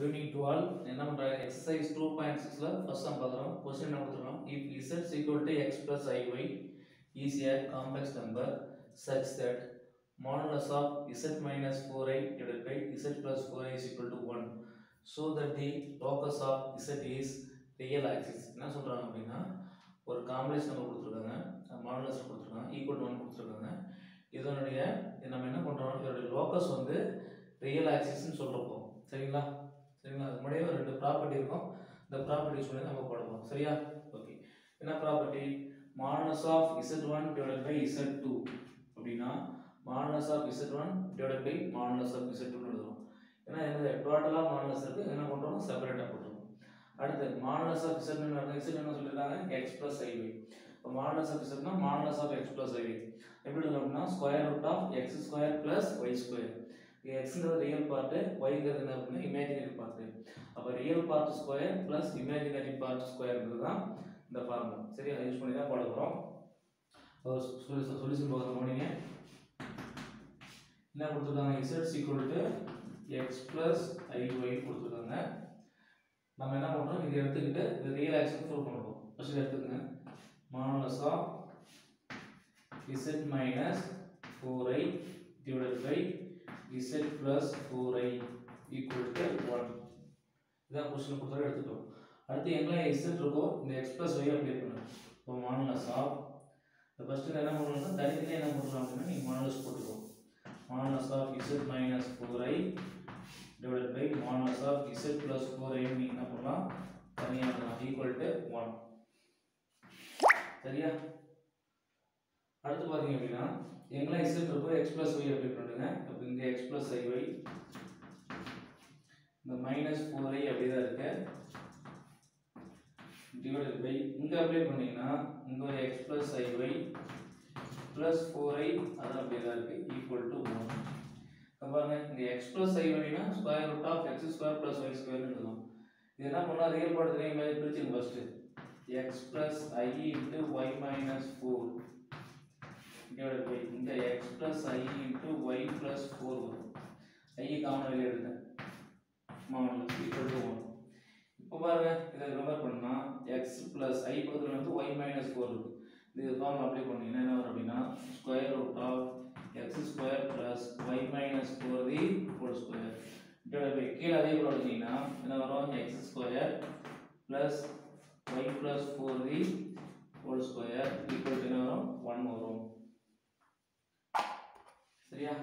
good evening to all என்ன பண்ணுறாங்க exercise two point சிக்ஸில் ஃபர்ஸ்ட் நம்ம பார்க்குறோம் கொஸ்டின் என்ன கொடுத்துருக்கோம் if z equal to x plus i y is a complex number such that modulus of z minus 4i divided by z plus 4i is equal to 1 so that the locus of z is real axis என்ன சொல்கிறாங்க அப்படின்னா ஒரு complex number கொடுத்துருக்காங்க modulus கொடுத்துருக்காங்க equal to one கொடுத்துருக்காங்க இதனுடைய இது நம்ம என்ன பண்ணுறோம் இதனுடைய லோக்கஸ் வந்து ரியல் ஆக்சிஸ்ன்னு சொல்கிறப்போ சரிங்களா சரிங்களா அது முன்னாடியே ஒரு ரெண்டு ப்ராப்பர்ட்டி இருக்கும் இந்த ப்ராப்பர்ட்டி சொல்லி நம்ம போடுவோம் சரியா ஓகே என்ன property modulus of z one divide by z two அப்படின்னா modulus of z one divide by modulus of z டூன்னு எழுதுவோம் ஏன்னா என்ன டோட்டலாக மாடுலஸ் இருக்குது என்ன பண்ணுறோம் செப்பரேட்டாக போட்டுருவோம் அடுத்து மாடுலஸ் ஆஃப் இசட் இசட் என்ன சொல்லியிருக்காங்க எக்ஸ் ப்ளஸ் ஐவி இப்போ மாடுலஸ் ஆஃப் இசட்னா modulus of x plus i v எப்படி எழுதணும் அப்படின்னா square root of x square plus y square எக்ஸ்ங்கிறது ரியல் பார்ட்டு ஒய்ங்கிறது என்ன அப்படின்னா இமேஜினரி பார்ட்டு அப்போ real part square plus imaginary part ஸ்கொயர்ங்கிறது தான் இந்த ஃபார்முலா சரி அதை யூஸ் பண்ணி தான் போட போகிறோம் சொல்லி சொல்யூஷன் பார்க்குற போனீங்க என்ன கொடுத்துருக்காங்க z equal to x plus i y கொடுத்துருக்காங்க நம்ம என்ன பண்ணுறோம் இதை எடுத்துக்கிட்டு இது ரியல் ஆக்சன் ப்ரூவ் பண்ணுறோம் ஃபஸ்ட்டு எடுத்துக்கங்க modulus of z minus four i divided by z plus four i equal to one இதான் கொஸ்டின் கொடுத்தாலும் எடுத்துட்டோம் அடுத்து எங்கே இசட் இருக்கோ இந்த எக்ஸ் ப்ளஸ் ஒய் அப்ளை பண்ணணும் இப்போ மாடலஸ் ஆஃப் இந்த ஃபஸ்ட்டு என்ன பண்ணணும்னா தனித்தனியாக என்ன பண்ணுறோம் அப்படின்னா நீங்கள் மாடலஸ் போட்டுக்கோ modulus of z minus 4i divided by modulus of z plus 4i நீங்க என்ன பண்ணலாம் தனியா பண்ணலாம் equal to 1 சரியா அடுத்து பாத்தீங்க அப்படின்னா எங்கெல்லாம் z இருக்கோ x plus y அப்ளை பண்ணுங்க அப்ப இங்க x plus iy இந்த மைனஸ் ஃபோர் ஐ அப்படிதான் இருக்கு டிவைடட் பை இங்க அப்ளை பண்ணீங்கன்னா இங்க ஒரு x plus i y plus four i அது அப்படியே தான் இருக்குது ஈக்குவல் டு ஒன் பாருங்க இங்கே எக்ஸ் ப்ளஸ் ஐ வேணும்னா square root of x square plus y ஸ்கொயர்னு எழுதலாம் இது என்ன பண்ணலாம் ரியல் பார்ட் தெரியும் மாதிரி பிரிச்சுங்க first x plus i into y minus four divide by இந்த x plus i into y plus four வரும் ஐ காமன் வெளியே எடுத்தேன் மாமன் ஈக்குவல் டு ஒன் இப்போ பாருங்க இதை கம்பேர் பண்ணா எக்ஸ் ப்ளஸ் ஐ பக்கத்தில் வந்து ஒய் மைனஸ் ஃபோர் இருக்குது இது ஃபார்ம் அப்ளை பண்ணீங்கன்னா என்ன வரும் அப்படின்னா square root of x square plus y minus four the whole square divide by கீழே அதே போல் எடுத்தீங்கன்னா என்ன வரும் x square plus y plus four the whole square equal to என்ன வரும் ஒன் வரும் சரியா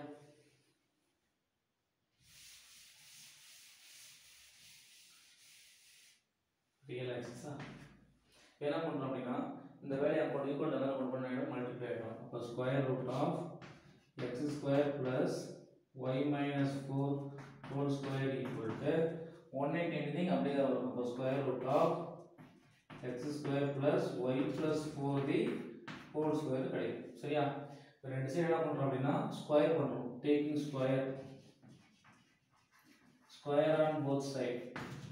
ரியல் ஆக்சிஸா என்ன பண்ணுறோம் அப்படின்னா இந்த வேலையை போட்டு ஈக்குவல் என்ன போட்டு பண்ணிடும் மல்டிப்ளை ஆகிடும் அப்போ square root of x square plus y minus four whole square equal to one eight anything அப்படியே தான் வரும் அப்போ square root of x square plus y plus four the whole square கிடைக்கும் சரியா இப்போ ரெண்டு சைடு என்ன பண்ணுறோம் அப்படின்னா ஸ்கொயர் பண்ணுறோம் taking square square on both side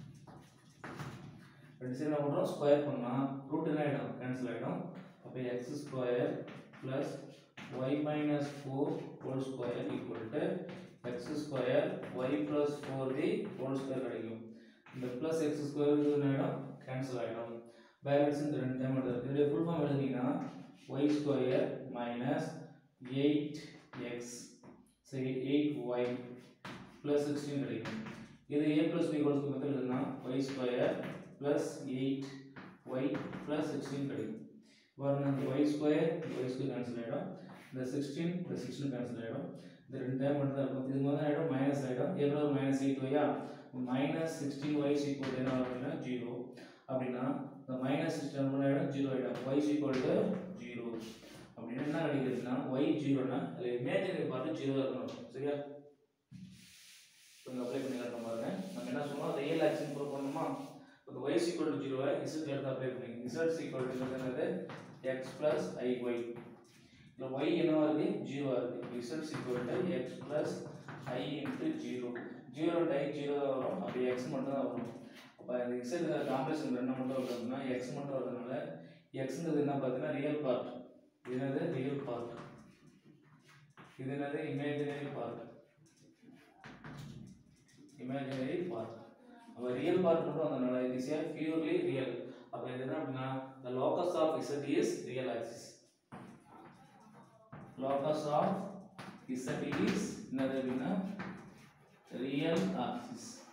ரெண்டு சைடு என்ன பண்ணுறோம் ஸ்கொயர் பண்ணால் ரூட் என்ன ஆகிடும் கேன்சல் ஆகிடும் அப்போ x square plus y minus four whole square equal to x square y plus four the whole square கிடைக்கும் இந்த ப்ளஸ் எக்ஸ் ஸ்கொயர் என்ன ஆகிடும் கேன்சல் ஆகிடும் பேலன்ஸ் இந்த ரெண்டு டைம் எடுத்து இதோடைய ஃபுல் ஃபார்ம் எழுதிங்கன்னா y square minus eight x சரி எயிட் ஒய் ப்ளஸ் சிக்ஸ்டீன் கிடைக்கும் இது a plus b whole square எழுதுனா y square plus eight y plus sixteen கிடைக்கும் பாருங்க இந்த y square y square cancel ஆகிடும் இந்த சிக்ஸ்டீன் இந்த சிக்ஸ்டீன் கேன்சல் ஆகிடும் இந்த ரெண்டு டைம் மட்டும் தான் இருக்கும் இது முதல் ஆகிடும் மைனஸ் ஆகிடும் எவ்வளோ மைனஸ் எயிட் ஒய்யா மைனஸ் சிக்ஸ்டீன் ஒய் சீக்வல் என்ன வரும் அப்படின்னா ஜீரோ அப்படின்னா இந்த மைனஸ் சிக்ஸ்டீன் என்ன ஆகிடும் ஜீரோ ஆகிடும் ஒய் சீக்வல் டு ஜீரோ அப்படின்னா என்ன கிடைக்குதுன்னா ஒய் ஜீரோனா அதில் இமேஜினரி பார்த்து ஜீரோ இருக்கணும் சரியா இப்போ அப்ளை பண்ணி காட்டுற பாருங்க நம்ம என்ன சொன்னோம் ரியல் ஆக்ஷன் ப்ரூவ் பண்ணணுமா இப்போ y equal to 0 z எடுத்து அப்ளை பண்ணுங்க z equal to என்னது x plus iy இந்த y என்னவா இருக்கு 0 ஆ இருக்கு z equal to x plus i into 0 0 டை 0 தான் வரும் அப்ப x மட்டும் தான் வரும் அப்ப இந்த z காம்ப்ளெக்ஸ் ரெண்டு மட்டும் வருதுன்னா x மட்டும் வரதுனால xங்கிறது என்ன பார்த்தீங்கன்னா ரியல் பார்ட் இது என்னது ரியல் பார்ட் இது என்னது இமேஜினரி பார்ட் இமேஜினரி பார்ட் அப்போ ரியல் பார்ட் மட்டும் வந்தனால it is a purely real அப்போ இது என்ன அப்படின்னா the locus of z is real axis locus of z is என்னது அப்படின்னா ரியல் axis